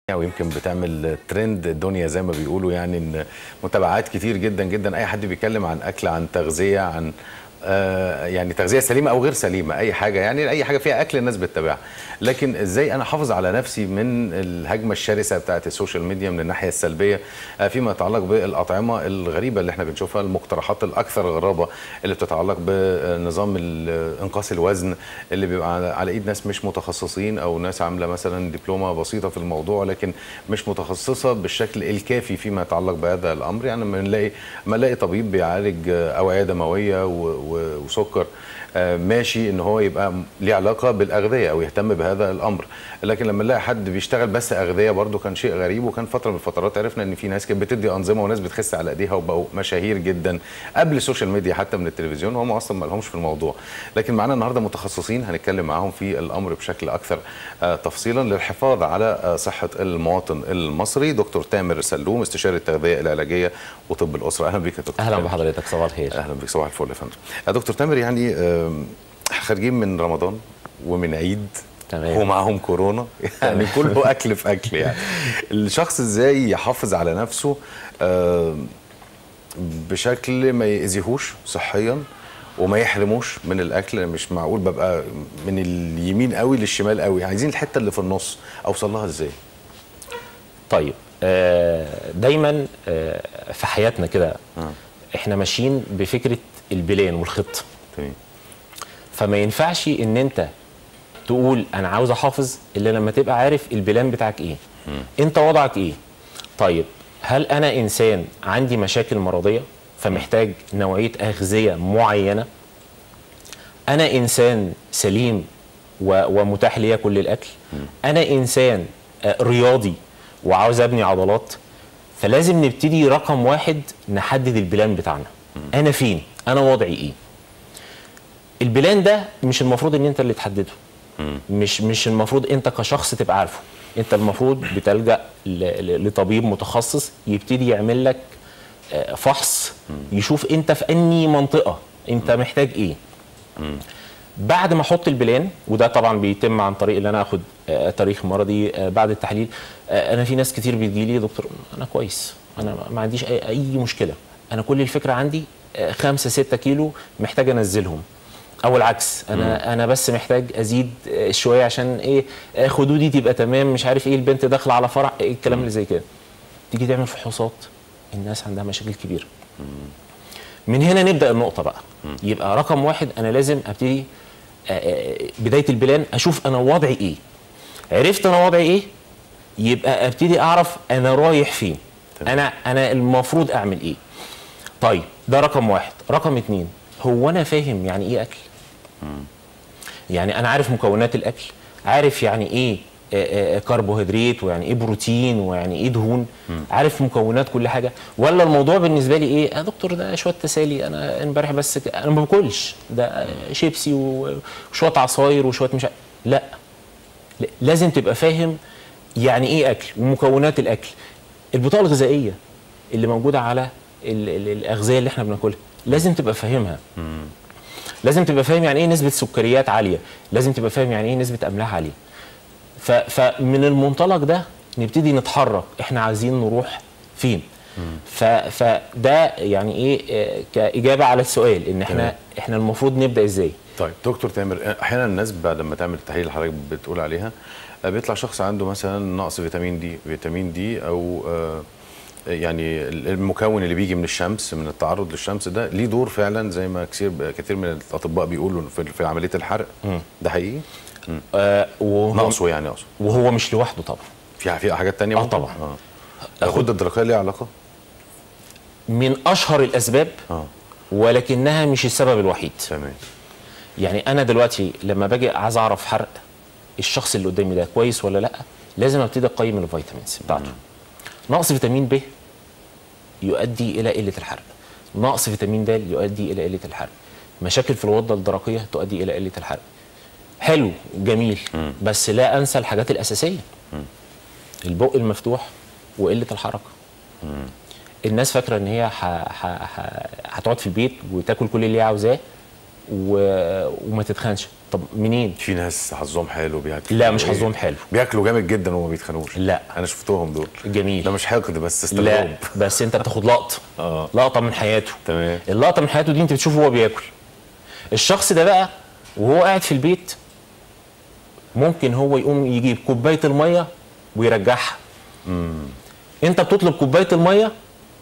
ويمكن بتعمل ترند الدنيا زي ما بيقولوا يعني ان متابعات كتير جدا جدا اي حد بيتكلم عن اكل عن تغذيه عن آه يعني تغذيه سليمه او غير سليمه اي حاجه يعني اي حاجه فيها اكل الناس بتتابعها لكن ازاي انا احافظ على نفسي من الهجمه الشرسه بتاعه السوشيال ميديا من الناحيه السلبيه آه فيما يتعلق بالاطعمه الغريبه اللي احنا بنشوفها المقترحات الاكثر غرابه اللي بتتعلق بنظام انقاص الوزن اللي بيبقى على ايد ناس مش متخصصين او ناس عامله مثلا دبلومه بسيطه في الموضوع لكن مش متخصصه بالشكل الكافي فيما يتعلق بهذا الامر يعني لما نلاقي ما نلاقي طبيب بيعالج اوعيه دمويه و وسكر ماشي ان هو يبقى ليه علاقه بالاغذيه او يهتم بهذا الامر لكن لما نلاقي حد بيشتغل بس اغذيه برده كان شيء غريب وكان فتره من الفترات عرفنا ان في ناس كانت بتدي انظمه وناس بتخس على ايديها وبقوا مشاهير جدا قبل السوشيال ميديا حتى من التلفزيون وهم اصلا ما لهمش في الموضوع لكن معانا النهارده متخصصين هنتكلم معاهم في الامر بشكل اكثر تفصيلا للحفاظ على صحه المواطن المصري دكتور تامر سلوم استشاري التغذيه العلاجيه وطب الاسره اهلا بك يا دكتور اهلا بحضرتك صباح الخير اهلا بك صباح الفل يا فندم دكتور تامر يعني خارجين من رمضان ومن عيد تمام ومعهم كورونا يعني كله اكل في اكل يعني الشخص ازاي يحافظ على نفسه بشكل ما يأذيهوش صحيا وما يحرموش من الاكل مش معقول ببقى من اليمين قوي للشمال قوي عايزين الحته اللي في النص اوصل لها ازاي طيب دايما في حياتنا كده احنا ماشيين بفكره البلان والخطه تمام فما ينفعش ان انت تقول انا عاوز احافظ الا لما تبقى عارف البلان بتاعك ايه م. انت وضعك ايه طيب هل انا انسان عندي مشاكل مرضيه فمحتاج نوعيه اغذيه معينه انا انسان سليم ومتاح ليا كل الاكل م. انا انسان رياضي وعاوز ابني عضلات فلازم نبتدي رقم واحد نحدد البلان بتاعنا م. انا فين انا وضعي ايه البلان ده مش المفروض ان انت اللي تحدده مش مش المفروض انت كشخص تبقى عارفه انت المفروض بتلجا لطبيب متخصص يبتدي يعمل لك فحص يشوف انت في اني منطقه انت محتاج ايه بعد ما احط البلان وده طبعا بيتم عن طريق ان انا اخد تاريخ مرضي بعد التحليل انا في ناس كتير بتجي لي دكتور انا كويس انا ما عنديش اي, أي مشكله انا كل الفكره عندي خمسة ستة كيلو محتاج انزلهم او العكس انا مم. انا بس محتاج ازيد شويه عشان ايه خدودي تبقى تمام مش عارف ايه البنت داخله على فرح إيه الكلام اللي زي كده تيجي تعمل فحوصات الناس عندها مشاكل كبيره مم. من هنا نبدا النقطه بقى مم. يبقى رقم واحد انا لازم ابتدي بدايه البلان اشوف انا وضعي ايه عرفت انا وضعي ايه يبقى ابتدي اعرف انا رايح فين تمام. انا انا المفروض اعمل ايه طيب ده رقم واحد رقم اتنين هو انا فاهم يعني ايه اكل مم. يعني انا عارف مكونات الاكل عارف يعني ايه آآ آآ كربوهيدرات ويعني ايه بروتين ويعني ايه دهون مم. عارف مكونات كل حاجه ولا الموضوع بالنسبه لي ايه يا دكتور ده شويه تسالي انا امبارح بس ك... انا ما باكلش ده شيبسي وشويه عصاير وشويه مش لا لازم تبقى فاهم يعني ايه اكل ومكونات الاكل البطاقه الغذائيه اللي موجوده على ال ال الاغذيه اللي احنا بناكلها لازم تبقى فاهمها لازم تبقى فاهم يعني ايه نسبه سكريات عاليه لازم تبقى فاهم يعني ايه نسبه املاح عاليه فمن المنطلق ده نبتدي نتحرك احنا عايزين نروح فين فده يعني ايه كاجابه على السؤال ان احنا احنا المفروض نبدا ازاي طيب دكتور تامر احيانا الناس بعد ما تعمل التحاليل اللي حضرتك بتقول عليها بيطلع شخص عنده مثلا نقص فيتامين دي فيتامين دي او آه يعني المكون اللي بيجي من الشمس من التعرض للشمس ده ليه دور فعلا زي ما كثير كثير من الاطباء بيقولوا في, في عمليه الحرق م. ده حقيقي؟ آه ناقصه يعني اقصد وهو مش لوحده طبعا في في حاجات ثانيه اه طبعا آه. الغده الدرقيه ليها علاقه؟ من اشهر الاسباب اه ولكنها مش السبب الوحيد تمام يعني انا دلوقتي لما باجي عايز اعرف حرق الشخص اللي قدامي ده كويس ولا لا لازم ابتدي اقيم الفيتامينز بتاعته م. نقص فيتامين ب يؤدي الى قله الحرق نقص فيتامين د يؤدي الى قله الحرق مشاكل في الغده الدرقيه تؤدي الى قله الحرق حلو جميل م. بس لا انسى الحاجات الاساسيه م. البق المفتوح وقله الحركه م. الناس فاكره ان هي هتقعد في البيت وتاكل كل اللي هي عاوزاه و... وما تتخنش طب منين في ناس حظهم حلو بياكلوا لا، مش إيه؟ حظهم حلو. بياكلوا جامد جدا وما بيتخانوش لا. انا شفتهم دول جميل. ده مش حقد بس لا استغراب بس انت بتاخد لقطه آه. لقطه من حياته تمام. اللقطه من حياته دي انت بتشوفه وهو بياكل الشخص ده بقى وهو قاعد في البيت ممكن هو يقوم يجيب كوبايه الميه ويرجعها انت بتطلب كوبايه الميه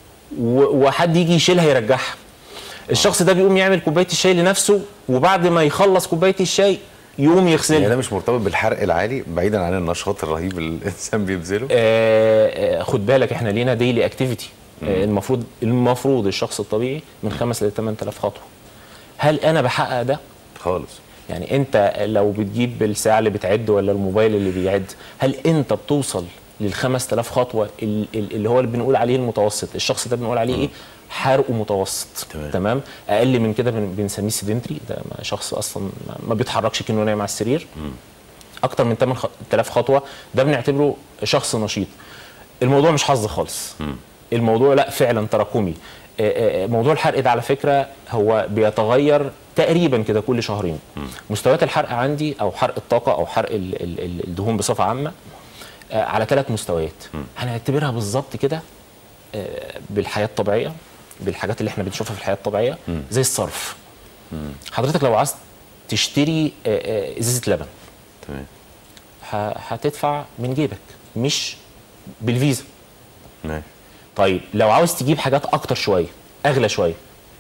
و- وحد يجي يشيلها يرجعها الشخص ده بيقوم يعمل كوبايه الشاي لنفسه وبعد ما يخلص كوبايه الشاي يقوم يعني يغسلها ده مش مرتبط بالحرق العالي بعيدا عن النشاط الرهيب اللي الانسان بيبذله آه، آه، خد بالك احنا لينا ديلي اكتيفيتي المفروض المفروض الشخص الطبيعي من 5 ل 8000 خطوه هل انا بحقق ده خالص يعني انت لو بتجيب الساعه اللي بتعد ولا الموبايل اللي بيعد هل انت بتوصل لل 5000 خطوه ال- ال- اللي هو اللي بنقول عليه المتوسط الشخص ده بنقول عليه ايه حرقه متوسط تمام. تمام اقل من كده بن- بنسميه سيدنتري ده ما- شخص اصلا ما- ما بيتحركش كانه نايم على السرير اكتر من 8000 خطوه ده بنعتبره شخص نشيط الموضوع مش حظ خالص الموضوع لا فعلا تراكمي آه، آه، موضوع الحرق ده على فكره هو بيتغير تقريبا كده كل شهرين مستويات الحرق عندي او حرق الطاقه او حرق ال- ال- ال- الدهون بصفه عامه آه، على ثلاث مستويات هنعتبرها بالظبط كده آه، بالحياه الطبيعيه بالحاجات اللي احنا بنشوفها في الحياه الطبيعيه زي الصرف حضرتك لو عايز تشتري آه، آه، ازازه لبن تمام ه- هتدفع من جيبك مش بالفيزا ماشي طيب لو عاوز تجيب حاجات اكتر شويه اغلى شويه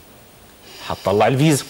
هتطلع الفيزا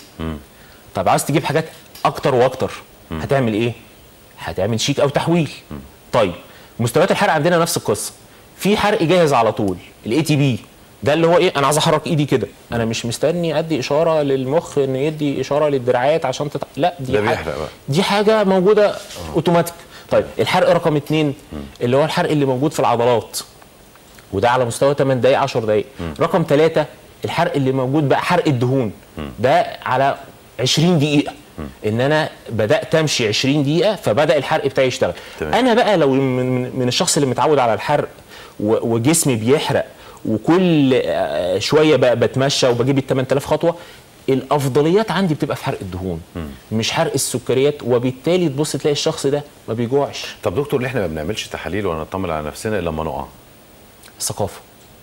طب عاوز تجيب حاجات اكتر واكتر هتعمل ايه هتعمل شيك او تحويل طيب مستويات الحرق عندنا نفس القصه في حرق جاهز على طول الاي تي بي ده اللي هو ايه انا عايز احرك ايدي كده انا مش مستني ادي اشاره للمخ ان يدي اشاره للدراعات عشان تتع... لا دي ده حاجة- بيحرق بقى. دي حاجه موجوده اوتوماتيك طيب الحرق رقم اتنين اللي هو الحرق اللي موجود في العضلات وده على مستوى 8 دقائق 10 دقائق رقم ثلاثة الحرق اللي موجود بقى حرق الدهون ده على 20 دقيقة ان انا بدات امشي 20 دقيقه فبدا الحرق بتاعي يشتغل تمام. انا بقى لو من, من- من الشخص اللي متعود على الحرق و- وجسمي بيحرق وكل آه، شويه بقى بتمشى وبجيب ال 8000 خطوه الافضليات عندي بتبقى في حرق الدهون مش حرق السكريات وبالتالي تبص تلاقي الشخص ده ما بيجوعش طب دكتور ليه احنا ما بنعملش تحاليل ولا نطمن على نفسنا إلا لما نقع ثقافه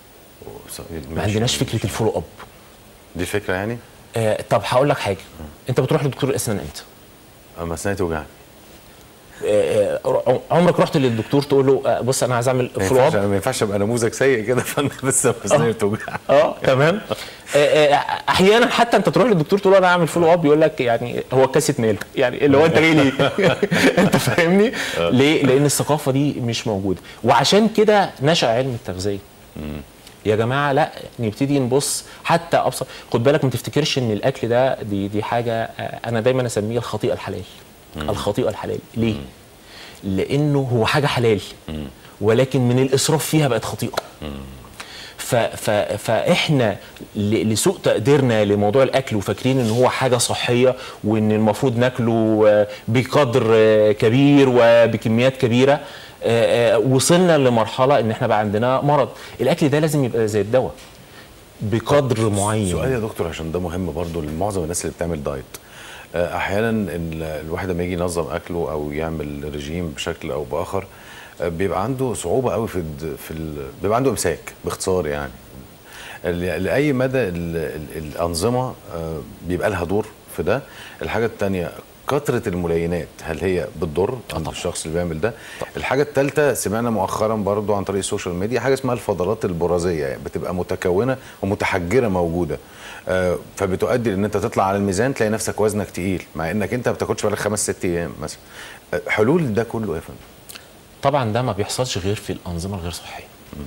ما ماشي. عندناش فكره الفولو اب دي الفكره يعني آه طب هقول لك حاجه انت بتروح لدكتور الاسنان امتى اما اسناني توجعني آه آه، عمرك رحت للدكتور تقول له آه بص انا عايز اعمل ما فولو ينفعش اب ما ينفعش ابقى نموذج سيء كده فانا لسه اسناني بتوجعني اه تمام آه، آه، احيانا حتى انت تروح للدكتور تقول له انا هعمل فولو اب يقول لك يعني هو كاسه ماله يعني اللي هو انت جاي ليه انت فاهمني ليه لان الثقافه دي مش موجوده وعشان كده نشا علم التغذيه يا جماعه لا نبتدي نبص حتى ابسط خد بالك ما تفتكرش ان الاكل ده دي دي حاجه آه، انا دايما اسميه الخطيئه الحلال الخطيئه الحلال ليه لانه هو حاجه حلال ولكن من الاسراف فيها بقت خطيئه ف ف فاحنا ل- لسوء تقديرنا لموضوع الاكل وفاكرين ان هو حاجه صحيه وان المفروض ناكله آه، بقدر آه، كبير وبكميات كبيره آه، آه، وصلنا لمرحله ان احنا بقى عندنا مرض الاكل ده لازم يبقى زي الدواء بقدر معين سؤال يا دكتور عشان ده مهم برضو لمعظم الناس اللي بتعمل دايت آه، احيانا ال- الواحد لما يجي ينظم اكله او يعمل رجيم بشكل او باخر آه، بيبقى عنده صعوبه قوي في الد- في ال- بيبقى عنده امساك باختصار يعني ال- لاي مدى ال- ال- الانظمه آه، بيبقى لها دور في ده الحاجه الثانيه كثره الملينات هل هي بتضر عند الشخص اللي بيعمل ده الحاجه الثالثه سمعنا مؤخرا برضو عن طريق السوشيال ميديا حاجه اسمها الفضلات البرازيه يعني بتبقى متكونه ومتحجره موجوده آه، فبتؤدي ان انت تطلع على الميزان تلاقي نفسك وزنك تقيل مع انك انت ما بتاخدش بالك خمس ست ايام مثلا آه، حلول ده كله إيه يا فندم طبعا ده ما بيحصلش غير في الانظمه الغير صحيه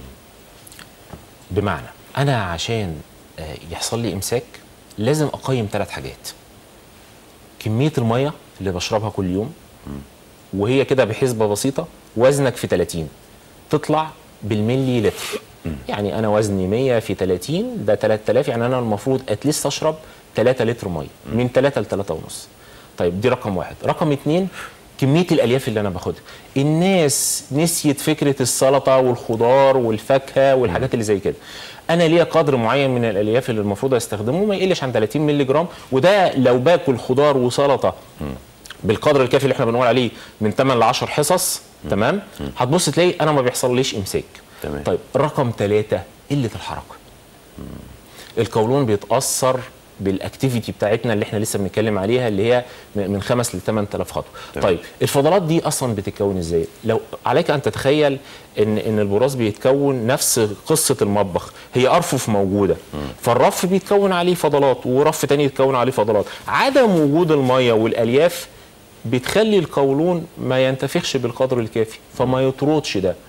بمعنى انا عشان آه، يحصل لي امساك لازم اقيم ثلاث حاجات كميه الميه اللي بشربها كل يوم وهي كده بحسبه بسيطه وزنك في 30 تطلع بالملي لتر يعني انا وزني 100 في 30 ده 3000 يعني انا المفروض اتليست اشرب 3 لتر ميه من 3 ل 3 ونص طيب دي رقم واحد رقم اتنين كميه الالياف اللي انا باخدها الناس نسيت فكره السلطه والخضار والفاكهه والحاجات اللي زي كده انا ليا قدر معين من الالياف اللي المفروض استخدمه ما يقلش عن 30 مللي جرام وده لو باكل خضار وسلطه بالقدر الكافي اللي احنا بنقول عليه من 8 ل 10 حصص تمام هتبص تلاقي انا ما بيحصليش امساك تمام. طيب رقم ثلاثة قله الحركه القولون بيتاثر بالاكتيفيتي بتاعتنا اللي احنا لسه بنتكلم عليها اللي هي من 5 ل 8000 خطوه تمام. طيب الفضلات دي اصلا بتتكون ازاي لو عليك ان تتخيل ان ان البراز بيتكون نفس قصه المطبخ هي ارفف موجوده فالرف بيتكون عليه فضلات ورف تاني يتكون عليه فضلات عدم وجود الميه والالياف بتخلي القولون ما ينتفخش بالقدر الكافي فما يطردش ده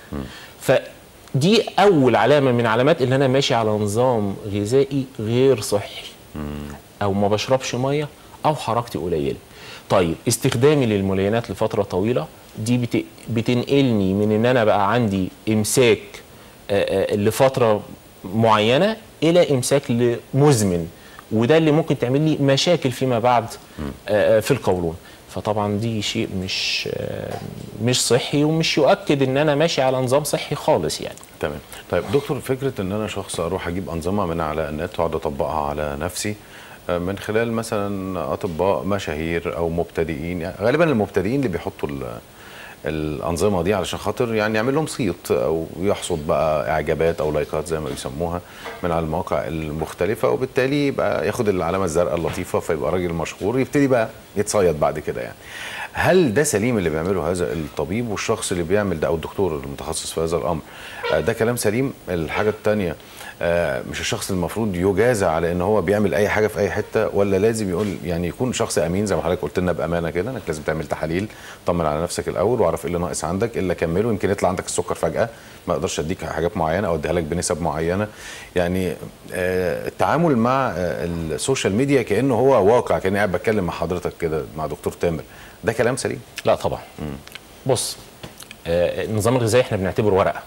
فدي اول علامه من علامات ان انا ماشي على نظام غذائي غير صحي او ما بشربش ميه او حركتي قليله طيب استخدامي للملينات لفتره طويله دي بت... بتنقلني من ان انا بقى عندي امساك آه، آه، لفتره معينه الى امساك مزمن وده اللي ممكن تعمل لي مشاكل فيما بعد آه، آه، في القولون فطبعا دي شيء مش آه، مش صحي ومش يؤكد ان انا ماشي على نظام صحي خالص يعني تمام طيب دكتور فكره ان انا شخص اروح اجيب انظمه من على النت واقعد اطبقها على نفسي آه، من خلال مثلا اطباء مشاهير او مبتدئين يعني غالبا المبتدئين اللي بيحطوا ال- الانظمه دي علشان خاطر يعني يعمل لهم صيت او يحصد بقى اعجابات او لايكات زي ما بيسموها من على المواقع المختلفه وبالتالي يبقى ياخد العلامه الزرقاء اللطيفه فيبقى راجل مشهور يبتدي بقى يتصيد بعد كده يعني هل ده سليم اللي بيعمله هذا الطبيب والشخص اللي بيعمل ده او الدكتور المتخصص في هذا الامر آه، ده كلام سليم الحاجه الثانيه مش الشخص المفروض يجازى على ان هو بيعمل اي حاجه في اي حته ولا لازم يقول يعني يكون شخص امين زي ما حضرتك قلت لنا بامانه كده انك لازم تعمل تحاليل طمن على نفسك الاول واعرف ايه اللي ناقص عندك الا كمله يمكن يطلع عندك السكر فجاه ما اقدرش اديك حاجات معينه او اديها لك بنسب معينه يعني آه، التعامل مع آه، السوشيال ميديا كانه هو واقع كاني قاعد بتكلم مع حضرتك كده مع دكتور تامر ده كلام سليم لا طبعا بص آه، النظام الغذائي احنا بنعتبره ورقه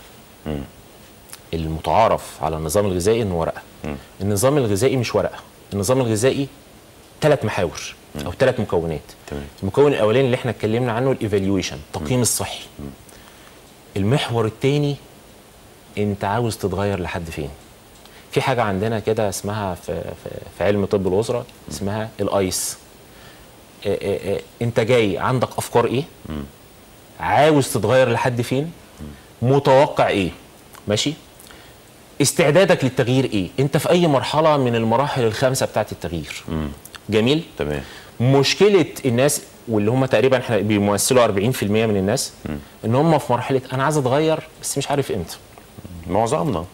المتعارف على النظام الغذائي انه ورقه النظام الغذائي مش ورقه النظام الغذائي ثلاث محاور او ثلاث مكونات تمام. المكون الاولاني اللي احنا اتكلمنا عنه الايفالويشن التقييم الصحي المحور الثاني انت عاوز تتغير لحد فين في حاجه عندنا كده اسمها في, في, في علم طب الاسره اسمها الايس آه، آه، آه، انت جاي عندك افكار ايه عاوز تتغير لحد فين متوقع ايه ماشي استعدادك للتغيير ايه انت في اي مرحله من المراحل الخمسه بتاعت التغيير جميل تمام مشكله الناس واللي هم تقريبا احنا بيمثلوا 40% من الناس ان هم في مرحله انا عايز اتغير بس مش عارف امتى معظمنا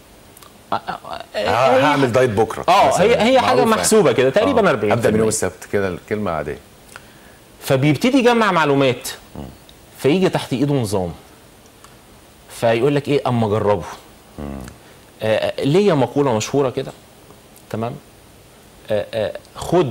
هعمل دايت بكره اه مثلاً. هي هي حاجه معروفة يعني. محسوبه كده تقريبا آه. 40% ابدا من يوم السبت كده الكلمه عاديه فبيبتدي يجمع معلومات فيجي تحت ايده نظام فيقول لك ايه اما جربه آه ليا مقوله مشهوره كده تمام آه آه خد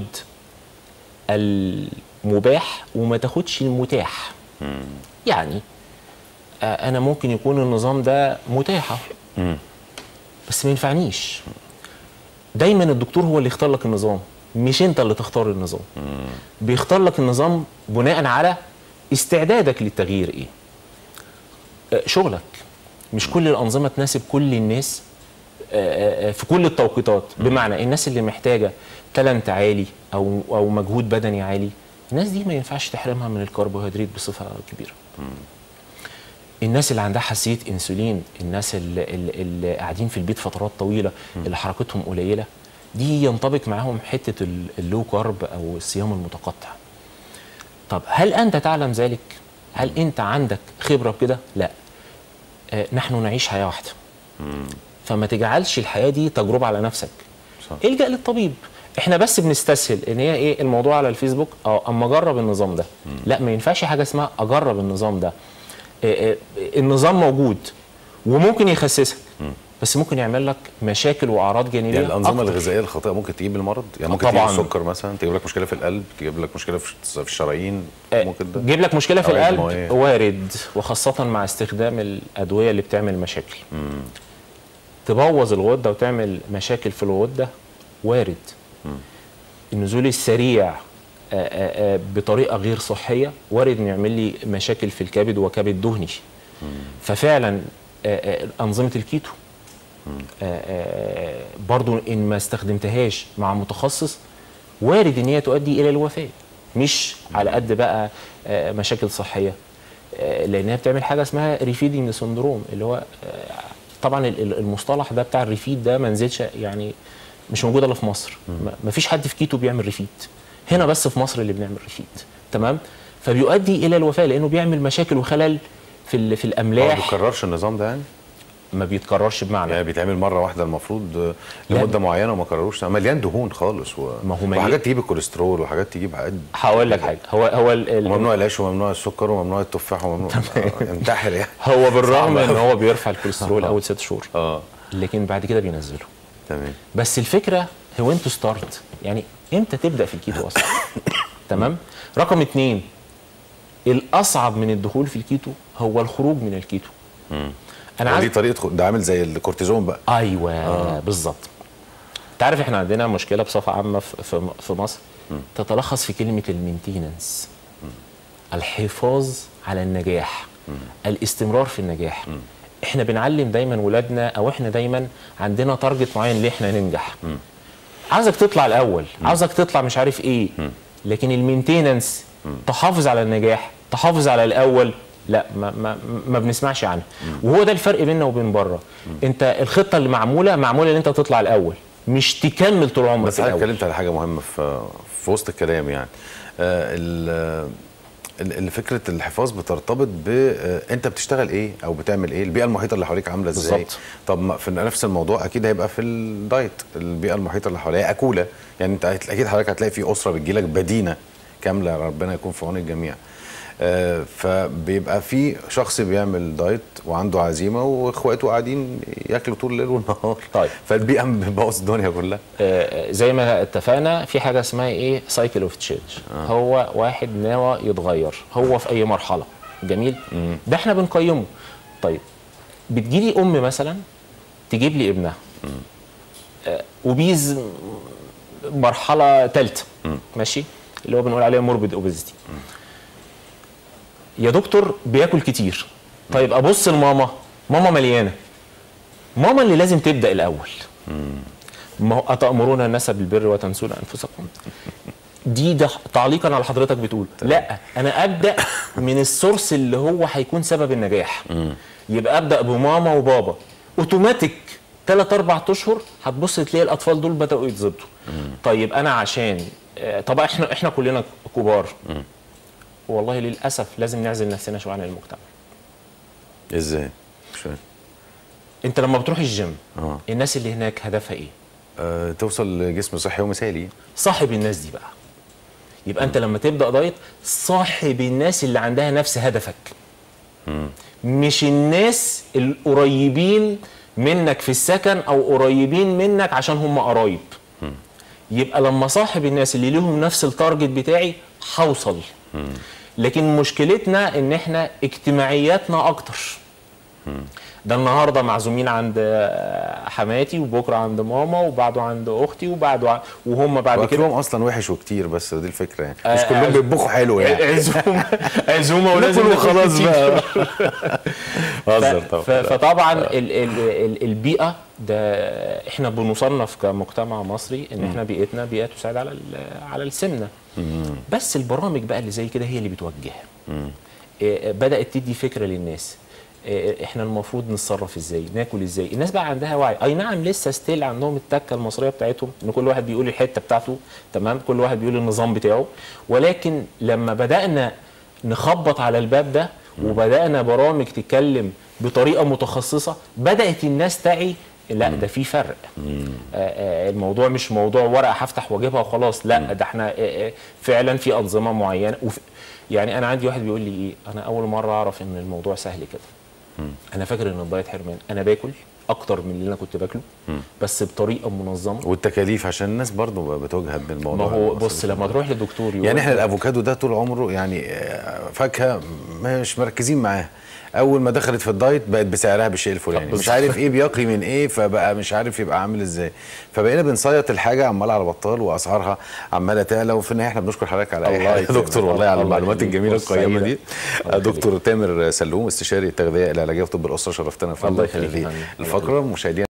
المباح وما تاخدش المتاح يعني آه انا ممكن يكون النظام ده متاحه بس ما ينفعنيش دايما الدكتور هو اللي يختار لك النظام مش انت اللي تختار النظام بيختار لك النظام بناء على استعدادك للتغيير ايه آه، شغلك مش كل الانظمه تناسب كل الناس آه، آه، في كل التوقيتات بمعنى الناس اللي محتاجه تالنت عالي او او مجهود بدني عالي الناس دي ما ينفعش تحرمها من الكربوهيدرات بصفه كبيره الناس اللي عندها حساسيه انسولين الناس اللي, اللي, اللي قاعدين في البيت فترات طويله اللي حركتهم قليله دي ينطبق معاهم حته ال- اللو كارب او الصيام المتقطع طب هل انت تعلم ذلك هل انت عندك خبره بكده لا آه نحن نعيش حياه واحده فما تجعلش الحياه دي تجربه على نفسك صح. الجا للطبيب احنا بس بنستسهل ان هي ايه الموضوع على الفيسبوك اه اما اجرب النظام ده لا ما ينفعش حاجه اسمها اجرب النظام ده آه، آه، النظام موجود وممكن يخسسك بس ممكن يعمل لك مشاكل واعراض جانبيه يعني الانظمه أكتر. الغذائيه الخاطئه ممكن تجيب المرض يعني آه ممكن تجيب طبعاً. السكر مثلا تجيب لك مشكله في القلب تجيب لك مشكله في في الشرايين آه، ممكن ده جيب لك مشكله في أوعية القلب دموية. وارد وخاصه مع استخدام الادويه اللي بتعمل مشاكل تبوظ الغده وتعمل مشاكل في الغده وارد النزول السريع آه، آه، بطريقه غير صحيه وارد انه يعمل لي مشاكل في الكبد وكبد دهني ففعلا آه، آه، انظمه الكيتو آه، آه، برضو ان ما استخدمتهاش مع متخصص وارد ان هي تؤدي الى الوفاه مش على قد بقى آه، مشاكل صحيه آه، لانها بتعمل حاجه اسمها ريفيدنج سندروم اللي هو آه، طبعا ال- ال- المصطلح ده بتاع الريفيد ده ما نزلش يعني مش موجود الا في مصر ما فيش حد في كيتو بيعمل ريفيد هنا بس في مصر اللي بنعمل ريفيد تمام فبيؤدي الى الوفاه لانه بيعمل مشاكل وخلل في ال- في ما الاملاح بيكررش النظام ده يعني ما بيتكررش بمعنى يعني بيتعمل مره واحده المفروض آه، لا. لمده معينه وما كرروش مليان دهون خالص و... ما هو مليان. وحاجات تجيب الكوليسترول وحاجات تجيب حاجات هقول لك حاجه هو هو ال- ال- وممنوع العيش وممنوع السكر وممنوع التفاح وممنوع آه، انتحر يعني هو بالرغم صعب ان أوي. هو بيرفع الكوليسترول اول ست شهور اه لكن بعد كده بينزله تمام بس الفكره هو انت ستارت يعني امتى تبدا في الكيتو اصلا تمام رقم اتنين الاصعب من الدخول في الكيتو هو الخروج من الكيتو انا ودي عايز طريقه خ- ده عامل زي الكورتيزون بقى ايوه آه. بالظبط انت عارف احنا عندنا مشكله بصفه عامه في في- في مصر تتلخص في كلمه المينتيننس الحفاظ على النجاح الاستمرار في النجاح احنا بنعلم دايما ولادنا او احنا دايما عندنا تارجت معين ليه احنا ننجح عاوزك تطلع الاول عاوزك تطلع مش عارف ايه لكن المينتيننس تحافظ على النجاح تحافظ على الاول لا ما ما ما بنسمعش عنها وهو ده الفرق بيننا وبين بره انت الخطه اللي معموله معموله ان انت تطلع الاول مش تكمل طول عمرك بس حضرتك الاول اتكلمت على حاجه مهمه في في وسط الكلام يعني آه ال- ال- ال- فكره الحفاظ بترتبط ب آه، انت بتشتغل ايه او بتعمل ايه البيئه المحيطه اللي حواليك عامله ازاي بالظبط. طب ما في نفس الموضوع اكيد هيبقى في الدايت البيئه المحيطه اللي حواليها اكوله يعني انت هت- اكيد حضرتك هتلاقي في اسره بتجيلك بدينه كامله ربنا يكون في عون الجميع آه، فبيبقى في شخص بيعمل دايت وعنده عزيمه واخواته قاعدين ياكلوا طول الليل والنهار طيب. فالبيئه بتبوظ الدنيا كلها آه، زي ما اتفقنا في حاجه اسمها ايه سايكل اوف تشينج هو واحد ناوي يتغير هو في اي مرحله جميل ده احنا بنقيمه طيب بتجيلي ام مثلا تجيب لي ابنها آه، وبيز مرحله ثالثه ماشي اللي هو بنقول عليها موربيد اوبيزيتي يا دكتور بياكل كتير طيب ابص لماما ماما مليانه ماما اللي لازم تبدا الاول ما هو أتأمرون الناس بالبر وتنسون أنفسكم دي ده تعليقا على حضرتك بتقول لا انا ابدا من السورس اللي هو هيكون سبب النجاح يبقى ابدا بماما وبابا اوتوماتيك ثلاث اربع اشهر هتبص تلاقي الاطفال دول بداوا يتظبطوا طيب انا عشان آه، طبعا احنا احنا كلنا كبار والله للاسف لازم نعزل نفسنا شويه عن المجتمع ازاي مش فاهم انت لما بتروح الجيم اه الناس اللي هناك هدفها ايه آه، توصل لجسم صحي ومثالي صاحب الناس دي بقى يبقى انت لما تبدا دايت صاحب الناس اللي عندها نفس هدفك مش الناس القريبين منك في السكن او قريبين منك عشان هم قرايب يبقى لما صاحب الناس اللي ليهم نفس التارجت بتاعي هوصل لكن مشكلتنا ان احنا اجتماعياتنا اكتر ده النهارده معزومين عند آه، حماتي وبكره عند ماما وبعده عند اختي وبعده ع- وهم بعد كده واكلهم اصلا وحش وكتير بس دي الفكره يعني آه، مش كلهم عز- بيطبخوا حلو يعني عزومه عزومه ولازم ناكل ناكل وخلاص كتير. بقى ف- بهزر ف- طبعا فطبعا ال ال ال البيئه ده احنا بنصنف كمجتمع مصري ان احنا بيئتنا بيئه تساعد على ال- على السمنه بس البرامج بقى اللي زي كده هي اللي بتوجهها إيه، بدات تدي فكره للناس إيه، احنا المفروض نتصرف ازاي ناكل ازاي الناس بقى عندها وعي اي نعم لسه ستيل عندهم التكه المصريه بتاعتهم ان كل واحد بيقول الحته بتاعته تمام كل واحد بيقول النظام بتاعه ولكن لما بدانا نخبط على الباب ده وبدانا برامج تتكلم بطريقه متخصصه بدات الناس تعي لا ده في فرق آه، آه، الموضوع مش موضوع ورقه هفتح واجيبها وخلاص لا ده احنا آه، آه، فعلا في انظمه معينه وف... يعني انا عندي واحد بيقول لي ايه انا اول مره اعرف ان الموضوع سهل كده انا فاكر ان الدايت حرمان انا باكل اكتر من اللي انا كنت باكله بس بطريقه منظمه والتكاليف عشان الناس برضو بتوجهد ما بالموضوع هو المصري. بص لما تروح لدكتور يقول يعني احنا الافوكادو ده طول عمره يعني آه، فاكهه مش مركزين معاه اول ما دخلت في الدايت بقت بسعرها بالشيء الفلاني بالظبط. مش عارف ايه بيقي من ايه فبقى مش عارف يبقى عامل ازاي فبقينا بنصيط الحاجه عماله على بطال واسعارها عماله تعلى وفي النهايه احنا بنشكر حضرتك على اي الله حاجه يا يكرمك. دكتور والله على الله المعلومات يخليك. الجميله فرصة القيمه سعيدة. دي الله يخليك. دكتور تامر سلوم استشاري التغذيه العلاجيه وطب الاسره شرفتنا في الله يخليك يا هذه فندم. الله الفقره مشاهدينا